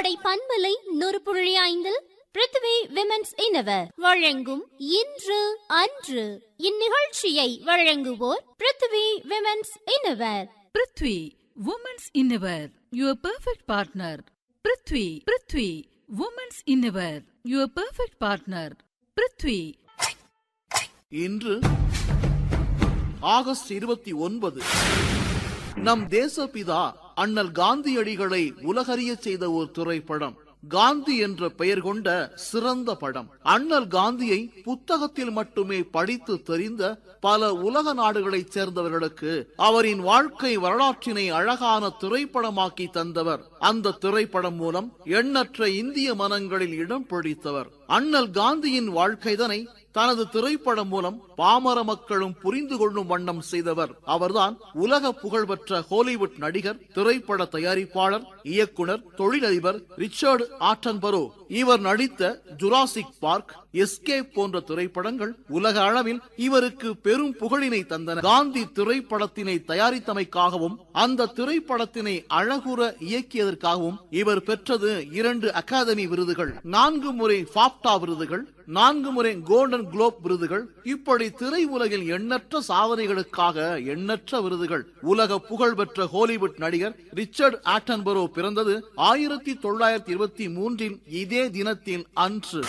கோடை பண்பலை நூறு புள்ளி ஐந்தில் பிருத்வி விமென்ஸ் இனவர் வழங்கும் இன்று அன்று இந்நிகழ்ச்சியை வழங்குவோர் Prithvi women's innerwear Prithvi women's innerwear your perfect partner Prithvi Prithvi women's innerwear your perfect partner Prithvi இன்று ஆகஸ்ட் இருபத்தி ஒன்பது நம் தேசபிதா அண்ணல் காந்தியடிகளை உலகறியச் செய்த ஒரு திரைப்படம் காந்தி என்ற பெயர் கொண்ட சிறந்த படம் அண்ணல் காந்தியை புத்தகத்தில் மட்டுமே படித்து தெரிந்த பல உலக நாடுகளைச் சேர்ந்தவர்களுக்கு அவரின் வாழ்க்கை வரலாற்றினை அழகான திரைப்படமாக்கி தந்தவர் அந்த திரைப்படம் மூலம் எண்ணற்ற இந்திய மனங்களில் இடம் பிடித்தவர் அண்ணல் காந்தியின் வாழ்க்கைதனை தனது திரைப்படம் மூலம் பாமர மக்களும் புரிந்து கொள்ளும் வண்ணம் செய்தவர் அவர்தான் உலக புகழ்பெற்ற ஹாலிவுட் நடிகர் திரைப்பட தயாரிப்பாளர் இயக்குனர் தொழிலதிபர் ரிச்சர்டு ஆட்டன்பரோ இவர் நடித்த ஜுராசிக் பார்க் எஸ்கேப் போன்ற திரைப்படங்கள் உலக அளவில் இவருக்கு பெரும் புகழினை தந்தன காந்தி திரைப்படத்தினை தயாரித்தமைக்காகவும் அந்த திரைப்படத்தினை அழகுற இயக்கியதற்காகவும் இவர் பெற்றது இரண்டு அகாதமி விருதுகள் நான்கு முறை ஃபாப்டா விருதுகள் நான்கு முறை கோல்டன் குளோப் விருதுகள் இப்படி திரை உலகில் எண்ணற்ற சாதனைகளுக்காக எண்ணற்ற விருதுகள் உலக புகழ்பெற்ற ஹாலிவுட் நடிகர் ரிச்சர்ட் ஆட்டன்பரோ பிறந்தது ஆயிரத்தி தொள்ளாயிரத்தி இருபத்தி மூன்றில் இதே தினத்தில் அன்று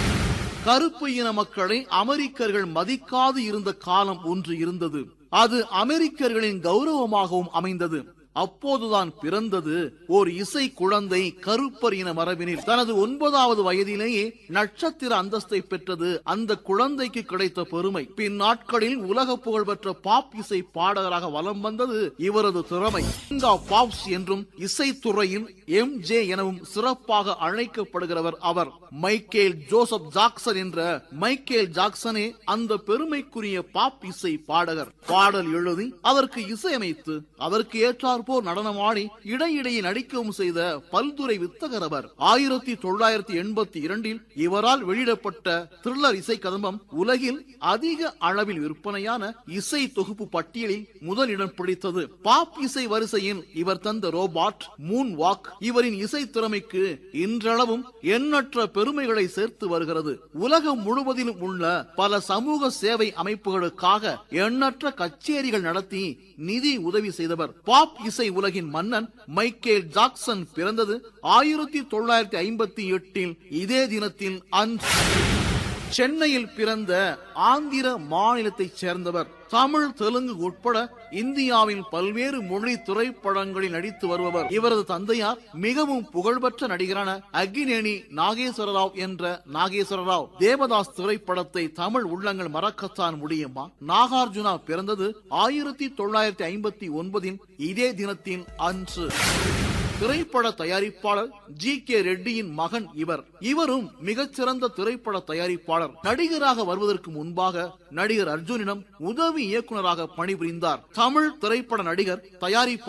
கருப்பு இன மக்களை அமெரிக்கர்கள் மதிக்காது இருந்த காலம் ஒன்று இருந்தது அது அமெரிக்கர்களின் கௌரவமாகவும் அமைந்தது அப்போதுதான் பிறந்தது ஓர் இசை குழந்தை கருப்பர் இன மரபினில் தனது ஒன்பதாவது வயதிலேயே நட்சத்திர அந்தஸ்தை பெற்றது அந்த குழந்தைக்கு கிடைத்த பெருமை பின் நாட்களில் உலக புகழ்பெற்ற பாப் இசை பாடகராக வலம் வந்தது இவரது திறமை கிங் ஆஃப் பாப்ஸ் என்றும் இசைத்துறையில் எம் ஜே எனவும் சிறப்பாக அழைக்கப்படுகிறவர் அவர் மைக்கேல் ஜோசப் ஜாக்சன் என்ற மைக்கேல் ஜாக்சனே அந்த பெருமைக்குரிய பாப் இசை பாடகர் பாடல் எழுதி அதற்கு இசையமைத்து அதற்கு ஏற்றார் போர் நடனமாடி இடையிடையே நடிக்கவும் செய்த பல்துறை வித்தகர் அவர் ஆயிரத்தி தொள்ளாயிரத்தி எண்பத்தி இரண்டில் இவரால் வெளியிடப்பட்ட த்ரில்லர் இசை கதம்பம் உலகில் அதிக அளவில் விற்பனையான இசை தொகுப்பு பட்டியலில் முதலிடம் பிடித்தது பாப் இசை வரிசையில் இவர் தந்த ரோபாட் மூன் வாக் இவரின் இசை திறமைக்கு இன்றளவும் எண்ணற்ற பெருமைகளை சேர்த்து வருகிறது உலகம் முழுவதிலும் உள்ள பல சமூக சேவை அமைப்புகளுக்காக எண்ணற்ற கச்சேரிகள் நடத்தி நிதி உதவி செய்தவர் பாப் இசை உலகின் மன்னன் மைக்கேல் ஜாக்சன் பிறந்தது ஆயிரத்தி தொள்ளாயிரத்தி ஐம்பத்தி எட்டில் இதே தினத்தில் அன்று சென்னையில் பிறந்த ஆந்திர மாநிலத்தைச் சேர்ந்தவர் தமிழ் தெலுங்கு உட்பட இந்தியாவின் பல்வேறு மொழி திரைப்படங்களில் நடித்து வருபவர் இவரது தந்தையார் மிகவும் புகழ்பெற்ற நடிகரான அக்னேனி நாகேஸ்வர ராவ் என்ற நாகேஸ்வர ராவ் தேவதாஸ் திரைப்படத்தை தமிழ் உள்ளங்கள் மறக்கத்தான் முடியுமா நாகார்ஜுனா பிறந்தது ஆயிரத்தி தொள்ளாயிரத்தி ஐம்பத்தி ஒன்பதின் இதே தினத்தின் அன்று திரைப்பட தயாரிப்பாளர் ஜி கே ரெட்டியின் மகன் இவர் இவரும் மிகச்சிறந்த திரைப்பட தயாரிப்பாளர் நடிகராக வருவதற்கு முன்பாக நடிகர் அர்ஜுனிடம் உதவி இயக்குநராக பணிபுரிந்தார் தமிழ் திரைப்பட நடிகர் தயாரிப்பாளர்